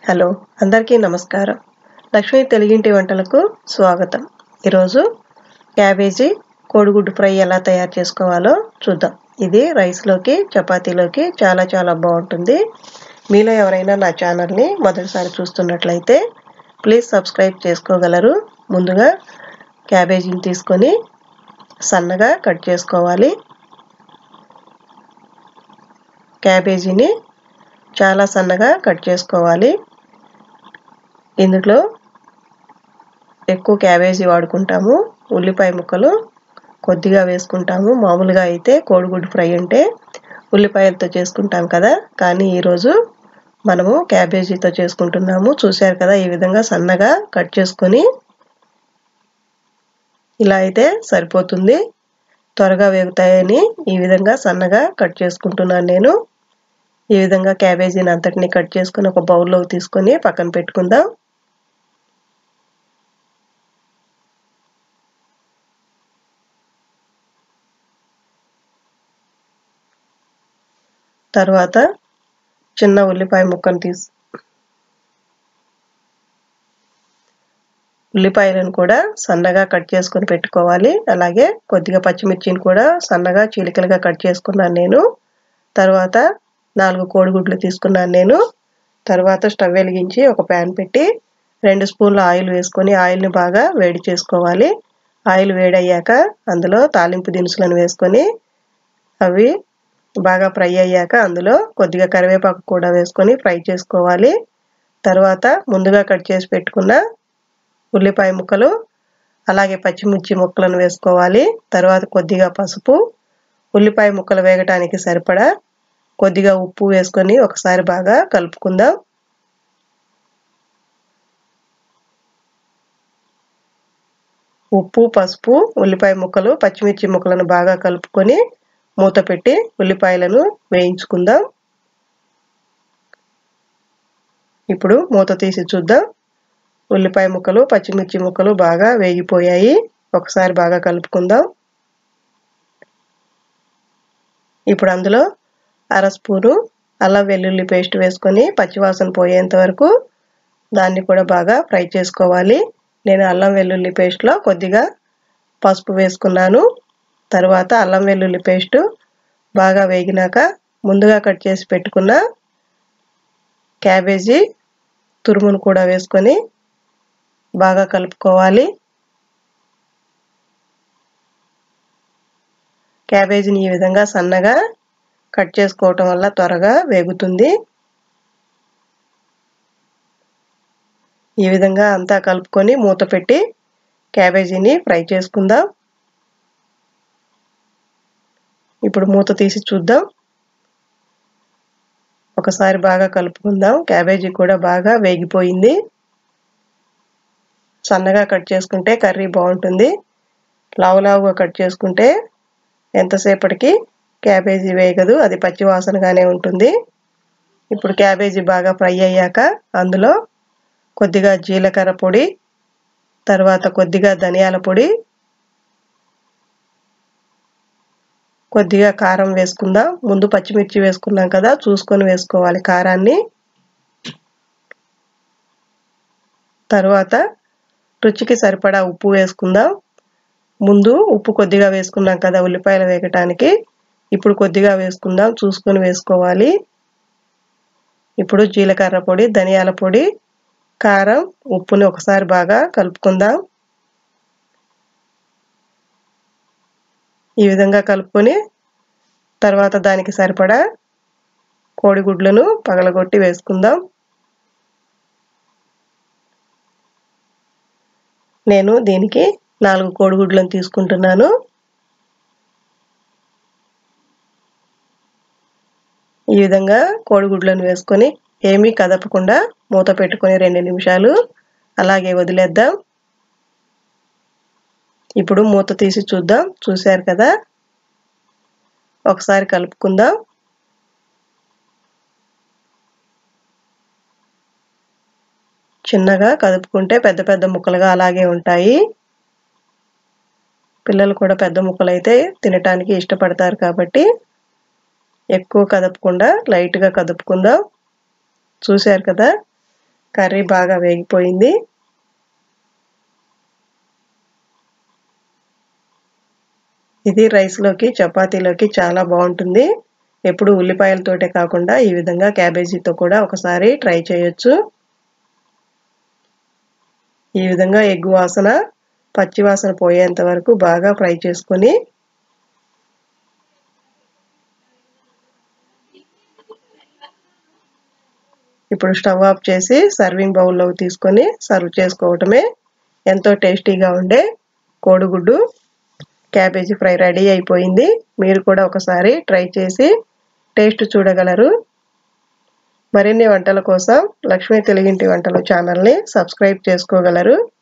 hello అందరికీ నమస్కారం లక్ష్మీ తెలుగింటి వంటలకు స్వాగతం ఈరోజు క్యాబేజీ కోడిగుడ్డు ఫ్రై ఎలా తయారు చేసుకోవాలో చూద్దాం ఇది రైస్లోకి చపాతీలోకి చాలా చాలా బాగుంటుంది మీలో ఎవరైనా నా ఛానల్ని మొదటిసారి చూస్తున్నట్లయితే ప్లీజ్ సబ్స్క్రైబ్ చేసుకోగలరు ముందుగా క్యాబేజీని తీసుకొని సన్నగా కట్ చేసుకోవాలి క్యాబేజీని చాలా సన్నగా కట్ చేసుకోవాలి ఇందులో ఎక్కువ క్యాబేజీ వాడుకుంటాము ఉల్లిపాయ ముక్కలు కొద్దిగా వేసుకుంటాము మామూలుగా అయితే కోడిగుడ్డు ఫ్రై అంటే ఉల్లిపాయలతో చేసుకుంటాం కదా కానీ ఈరోజు మనము క్యాబేజీతో చేసుకుంటున్నాము చూశారు కదా ఈ విధంగా సన్నగా కట్ చేసుకొని ఇలా అయితే సరిపోతుంది త్వరగా వేగుతాయని ఈ విధంగా సన్నగా కట్ చేసుకుంటున్నాను నేను ఈ విధంగా క్యాబేజీని అంతటిని కట్ చేసుకుని ఒక బౌల్లోకి తీసుకొని పక్కన పెట్టుకుందాం తర్వాత చిన్న ఉల్లిపాయ ముక్కను తీసి ఉల్లిపాయలను కూడా సన్నగా కట్ చేసుకొని పెట్టుకోవాలి అలాగే కొద్దిగా పచ్చిమిర్చిని కూడా సన్నగా చీలికలుగా కట్ చేసుకున్నాను నేను తర్వాత నాలుగు కోడిగుడ్లు తీసుకున్నాను నేను తర్వాత స్టవ్ వెలిగించి ఒక ప్యాన్ పెట్టి రెండు స్పూన్ల ఆయిల్ వేసుకొని ఆయిల్ని బాగా వేడి చేసుకోవాలి ఆయిల్ వేడయ్యాక అందులో తాలింపు దినుసులను వేసుకొని అవి బాగా ఫ్రై అయ్యాక అందులో కొద్దిగా కరివేపాకు కూడా వేసుకొని ఫ్రై చేసుకోవాలి తర్వాత ముందుగా కట్ చేసి పెట్టుకున్న ఉల్లిపాయ ముక్కలు అలాగే పచ్చిమిర్చి ముక్కలను వేసుకోవాలి తర్వాత కొద్దిగా పసుపు ఉల్లిపాయ ముక్కలు వేగటానికి సరిపడా కొద్దిగా ఉప్పు వేసుకొని ఒకసారి బాగా కలుపుకుందాం ఉప్పు పసుపు ఉల్లిపాయ ముక్కలు పచ్చిమిర్చి ముక్కలను బాగా కలుపుకొని మూత పెట్టి ఉల్లిపాయలను వేయించుకుందాం ఇప్పుడు మూత తీసి చూద్దాం ఉల్లిపాయ ముక్కలు పచ్చిమిర్చి ముక్కలు బాగా వేగిపోయాయి ఒకసారి బాగా కలుపుకుందాం ఇప్పుడు అందులో అర స్పూను అల్లం వెల్లుల్లి పేస్ట్ వేసుకొని పచ్చివాసన పోయేంత వరకు దాన్ని కూడా బాగా ఫ్రై చేసుకోవాలి నేను అల్లం వెల్లుల్లి పేస్ట్లో కొద్దిగా పసుపు వేసుకున్నాను తర్వాత అల్లం వెల్లుల్లి పేస్ట్ బాగా వేగినాక ముందుగా కట్ చేసి పెట్టుకున్న క్యాబేజీ తురుమును కూడా వేసుకొని బాగా కలుపుకోవాలి క్యాబేజీని ఈ విధంగా సన్నగా కట్ చేసుకోవటం వల్ల త్వరగా వేగుతుంది ఈ విధంగా అంతా కలుపుకొని మూత పెట్టి క్యాబేజీని ఫ్రై చేసుకుందాం ఇప్పుడు మూత తీసి చూద్దాం ఒకసారి బాగా కలుపుకుందాం క్యాబేజీ కూడా బాగా వేగిపోయింది సన్నగా కట్ చేసుకుంటే కర్రీ బాగుంటుంది లావు లావుగా కట్ చేసుకుంటే ఎంతసేపటికి క్యాబేజీ వేగదు అది పచ్చి వాసనగానే ఉంటుంది ఇప్పుడు క్యాబేజీ బాగా ఫ్రై అయ్యాక అందులో కొద్దిగా జీలకర్ర పొడి తర్వాత కొద్దిగా ధనియాల పొడి కొద్దిగా కారం వేసుకుందాం ముందు పచ్చిమిర్చి వేసుకున్నాం కదా చూసుకొని వేసుకోవాలి కారాన్ని తర్వాత రుచికి సరిపడా ఉప్పు వేసుకుందాం ముందు ఉప్పు కొద్దిగా వేసుకున్నాం కదా ఉల్లిపాయలు వేగటానికి ఇప్పుడు కొద్దిగా వేసుకుందాం చూసుకొని వేసుకోవాలి ఇప్పుడు జీలకర్ర పొడి ధనియాల పొడి కారం ఉప్పుని ఒకసారి బాగా కలుపుకుందాం ఈ విధంగా కలుపుకొని తర్వాత దానికి సరిపడా కోడిగుడ్లను పగలగొట్టి వేసుకుందాం నేను దీనికి నాలుగు కోడిగుడ్లను తీసుకుంటున్నాను ఈ విధంగా కోడిగుడ్లను వేసుకొని ఏమీ కదపకుండా మూత పెట్టుకొని రెండు నిమిషాలు అలాగే వదిలేద్దాం ఇప్పుడు మూత తీసి చూద్దాం చూశారు కదా ఒకసారి కలుపుకుందాం చిన్నగా కదుపుకుంటే పెద్ద పెద్ద ముక్కలుగా అలాగే ఉంటాయి పిల్లలు కూడా పెద్ద ముక్కలు అయితే తినటానికి ఇష్టపడతారు కాబట్టి ఎక్కువ కదపకుండా లైట్గా కదుపుకుందాం చూశారు కదా కర్రీ బాగా వేగిపోయింది ఇది రైస్లోకి చపాతీలోకి చాలా బాగుంటుంది ఎప్పుడు ఉల్లిపాయలతోటే కాకుండా ఈ విధంగా క్యాబేజీతో కూడా ఒకసారి ట్రై చేయొచ్చు ఈ విధంగా ఎగ్గు వాసన పచ్చి వాసన పోయేంత వరకు బాగా ఫ్రై చేసుకొని ఇప్పుడు స్టవ్ ఆఫ్ చేసి సర్వింగ్ బౌల్లోకి తీసుకొని సర్వ్ చేసుకోవటమే ఎంతో టేస్టీగా ఉండే కోడిగుడ్డు క్యాబేజీ ఫ్రై రెడీ అయిపోయింది మీరు కూడా ఒకసారి ట్రై చేసి టేస్ట్ చూడగలరు మరిన్ని వంటల కోసం లక్ష్మీ తెలుగింటి వంటలు ఛానల్ని సబ్స్క్రైబ్ చేసుకోగలరు